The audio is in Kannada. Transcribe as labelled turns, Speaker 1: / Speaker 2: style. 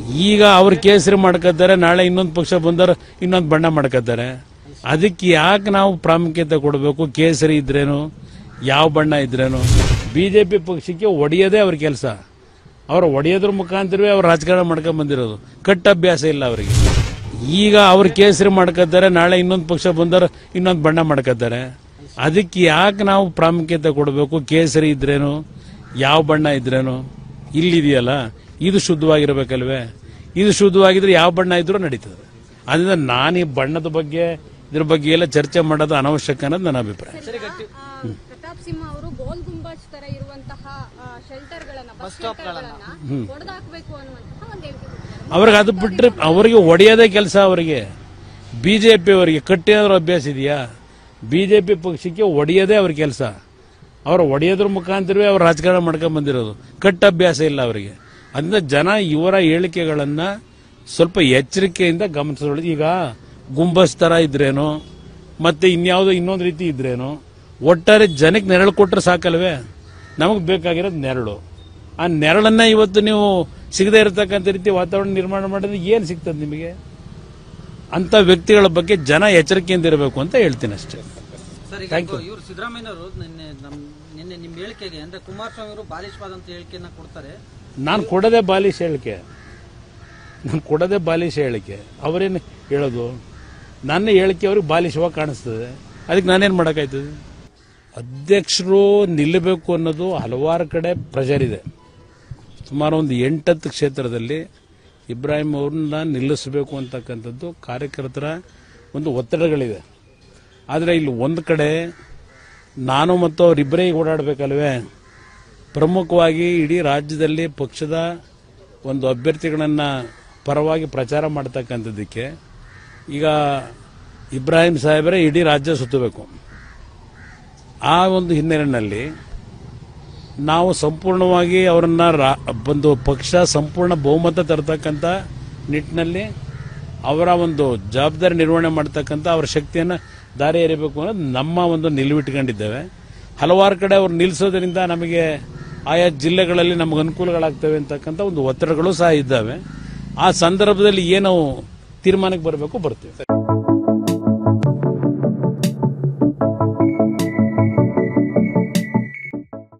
Speaker 1: ಈಗ ಅವ್ರು ಕೇಸರಿ ಮಾಡ್ಕೊತಾರೆ ನಾಳೆ ಇನ್ನೊಂದು ಪಕ್ಷ ಬಂದವರು ಇನ್ನೊಂದು ಬಣ್ಣ ಮಾಡ್ಕೊತಾರೆ ಅದಕ್ಕೆ ಯಾಕೆ ನಾವು ಪ್ರಾಮುಖ್ಯತೆ ಕೊಡಬೇಕು ಕೇಸರಿ ಇದ್ರೇನು ಯಾವ ಬಣ್ಣ ಇದ್ರೇನು ಬಿಜೆಪಿ ಪಕ್ಷಕ್ಕೆ ಒಡೆಯೋದೇ ಅವ್ರ ಕೆಲಸ ಅವ್ರು ಒಡೆಯೋದ್ರ ಮುಖಾಂತರವೇ ಅವ್ರು ರಾಜಕಾರಣ ಮಾಡ್ಕೊಂಡ್ ಬಂದಿರೋದು ಕಟ್ಟ ಅಭ್ಯಾಸ ಇಲ್ಲ ಅವರಿಗೆ ಈಗ ಅವ್ರು ಕೇಸರಿ ಮಾಡ್ಕೊತಾರೆ ನಾಳೆ ಇನ್ನೊಂದು ಪಕ್ಷ ಬಂದವರು ಇನ್ನೊಂದು ಬಣ್ಣ ಮಾಡ್ಕೊತಾರೆ ಅದಕ್ಕೆ ಯಾಕೆ ನಾವು ಪ್ರಾಮುಖ್ಯತೆ ಕೊಡಬೇಕು ಕೇಸರಿ ಇದ್ರೇನು ಯಾವ ಬಣ್ಣ ಇದ್ರೇನು ಇಲ್ಲಿದೆಯಲ್ಲ ಇದು ಶುದ್ಧವಾಗಿರ್ಬೇಕಲ್ವೇ ಇದು ಶುದ್ಧವಾಗಿದ್ರೆ ಯಾವ ಬಣ್ಣ ಇದ್ರೂ ನಡೀತದೆ ಅದರಿಂದ ನಾನು ಈ ಬಣ್ಣದ ಬಗ್ಗೆ ಇದ್ರ ಬಗ್ಗೆ ಎಲ್ಲ ಚರ್ಚೆ ಮಾಡೋದು ಅನವಶ್ಯಕ ಅನ್ನೋದು ನನ್ನ ಅಭಿಪ್ರಾಯ
Speaker 2: ಆ, ಪ್ರತಾಪ್ ಸಿಂಹ ಅವರು ಗೋಲ್ ಗುಂಬಾಜ್ ತರ ಇರುವಂತಹ ಶೆಲ್ಟರ್ ಗಳನ್ನ ಬಸ್ ಗಳನ್ನ ಹೊಡೆದಾಕ್ಬೇಕು ಅನ್ನುವಂತಹ ಒಂದು ಹೇಳಿಕೆ ಕೊಟ್ಟಿದ್ದಾರೆ.
Speaker 1: ಅವ್ರಿಗೆ ಅದು ಬಿಟ್ರೆ ಅವರಿಗೆ ಒಡೆಯೋದೇ ಕೆಲಸ ಅವರಿಗೆ ಬಿಜೆಪಿ ಅವರಿಗೆ ಕಟ್ಟಿರೋದ್ರ ಅಭ್ಯಾಸ ಇದೆಯಾ ಬಿಜೆಪಿ ಪಕ್ಷಕ್ಕೆ ಒಡೆಯೋದೇ ಅವ್ರ ಕೆಲಸ ಅವ್ರು ಒಡೆಯೋದ್ರ ಮುಖಾಂತರವೇ ಅವ್ರು ರಾಜಕಾರಣ ಮಾಡ್ಕೊಂಡ್ ಬಂದಿರೋದು ಕಟ್ಟ ಅಭ್ಯಾಸ ಇಲ್ಲ ಅವರಿಗೆ ಅದರಿಂದ ಜನ ಇವರ ಹೇಳಿಕೆಗಳನ್ನ ಸ್ವಲ್ಪ ಎಚ್ಚರಿಕೆಯಿಂದ ಗಮನಿಸೋದು ಈಗ ಗುಂಬಸ್ ತರ ಇದ್ರೇನೋ ಮತ್ತೆ ಇನ್ಯಾವುದೋ ಇನ್ನೊಂದು ರೀತಿ ಇದ್ರೇನೋ ಒಟ್ಟಾರೆ ಜನಕ್ಕೆ ನೆರಳು ಕೊಟ್ರೆ ಸಾಕಲ್ವೇ ನಮಗೆ ಬೇಕಾಗಿರೋದು ನೆರಳು ಆ ನೆರಳನ್ನ ಇವತ್ತು ನೀವು ಸಿಗದೇ ಇರತಕ್ಕಂಥ ರೀತಿ ವಾತಾವರಣ ನಿರ್ಮಾಣ ಮಾಡಿದ್ರೆ ಏನು ಸಿಗ್ತದೆ ನಿಮಗೆ ಅಂತ ವ್ಯಕ್ತಿಗಳ ಬಗ್ಗೆ ಜನ ಎಚ್ಚರಿಕೆಯಿಂದ ಇರಬೇಕು ಅಂತ ಹೇಳ್ತೀನಿ ಅಷ್ಟೇ
Speaker 3: ಸರ್ ಈಗ ಇವರು ಸಿದ್ದರಾಮಯ್ಯನವರು ನಿನ್ನೆ ನಮ್ ನಿನ್ನೆ ನಿಮ್ ಹೇಳಿಕೆಗೆ ಅಂದ್ರೆ ಕುಮಾರಸ್ವಾಮಿ ಅವರು ಬಾಲಿಶವಾದಂತ ಹೇಳಿಕೆಯನ್ನ ಕೊಡ್ತಾರೆ
Speaker 1: ನಾನು ಕೊಡದೆ ಬಾಲಿಶ ಹೇಳಿಕೆ ನಾನು ಕೊಡದೆ ಬಾಲಿಶ ಹೇಳಿಕೆ ಅವರೇನು ಹೇಳೋದು ನನ್ನ ಹೇಳಿಕೆ ಅವ್ರಿಗೆ ಬಾಲಿಶವಾಗಿ ಕಾಣಿಸ್ತದೆ ಅದಕ್ಕೆ ನಾನೇನು ಮಾಡೋಕ್ಕಾಯ್ತದೆ ಅಧ್ಯಕ್ಷರು ನಿಲ್ಲಬೇಕು ಅನ್ನೋದು ಹಲವಾರು ಕಡೆ ಪ್ರೆಷರ್ ಇದೆ ಸುಮಾರು ಒಂದು ಎಂಟತ್ತು ಕ್ಷೇತ್ರದಲ್ಲಿ ಇಬ್ರಾಹಿಂ ಅವ್ರನ್ನ ನಿಲ್ಲಿಸಬೇಕು ಅಂತಕ್ಕಂಥದ್ದು ಕಾರ್ಯಕರ್ತರ ಒಂದು ಒತ್ತಡಗಳಿದೆ ಆದರೆ ಇಲ್ಲಿ ಒಂದು ಕಡೆ ನಾನು ಮತ್ತು ಅವರಿಬ್ಬರೇ ಓಡಾಡಬೇಕಲ್ವೇ ಪ್ರಮುಖವಾಗಿ ಇಡೀ ರಾಜ್ಯದಲ್ಲಿ ಪಕ್ಷದ ಒಂದು ಅಭ್ಯರ್ಥಿಗಳನ್ನು ಪರವಾಗಿ ಪ್ರಚಾರ ಮಾಡ್ತಕ್ಕಂಥದ್ದಕ್ಕೆ ಈಗ ಇಬ್ರಾಹಿಂ ಸಾಹೇಬರೇ ಇಡೀ ರಾಜ್ಯ ಸುತ್ತಬೇಕು ಆ ಒಂದು ಹಿನ್ನೆಲೆಯಲ್ಲಿ ನಾವು ಸಂಪೂರ್ಣವಾಗಿ ಅವರನ್ನ ರಾ- ಒಂದು ಪಕ್ಷ ಸಂಪೂರ್ಣ ಬಹುಮತ ತರತಕ್ಕಂಥ ನಿಟ್ಟಿನಲ್ಲಿ ಅವರ ಒಂದು ಜವಾಬ್ದಾರಿ ನಿರ್ವಹಣೆ ಮಾಡ್ತಕ್ಕಂಥ ಅವರ ಶಕ್ತಿಯನ್ನು ದಾರಿ ಎರಿಬೇಕು ಅನ್ನೋದು ನಮ್ಮ ಒಂದು ನಿಲುವಿಟ್ಕೊಂಡಿದ್ದೇವೆ ಹಲವಾರು ಕಡೆ ಅವ್ರು ನಿಲ್ಲಿಸೋದ್ರಿಂದ ನಮಗೆ ಆಯಾ ಜಿಲ್ಲೆಗಳಲ್ಲಿ ನಮಗೆ ಅನುಕೂಲಗಳಾಗ್ತವೆ ಅಂತಕ್ಕಂಥ ಒಂದು ಒತ್ತಡಗಳು ಸಹ ಇದ್ದಾವೆ ಆ ಸಂದರ್ಭದಲ್ಲಿ ಏನು ತೀರ್ಮಾನಕ್ಕೆ ಬರಬೇಕು ಬರ್ತೀವಿ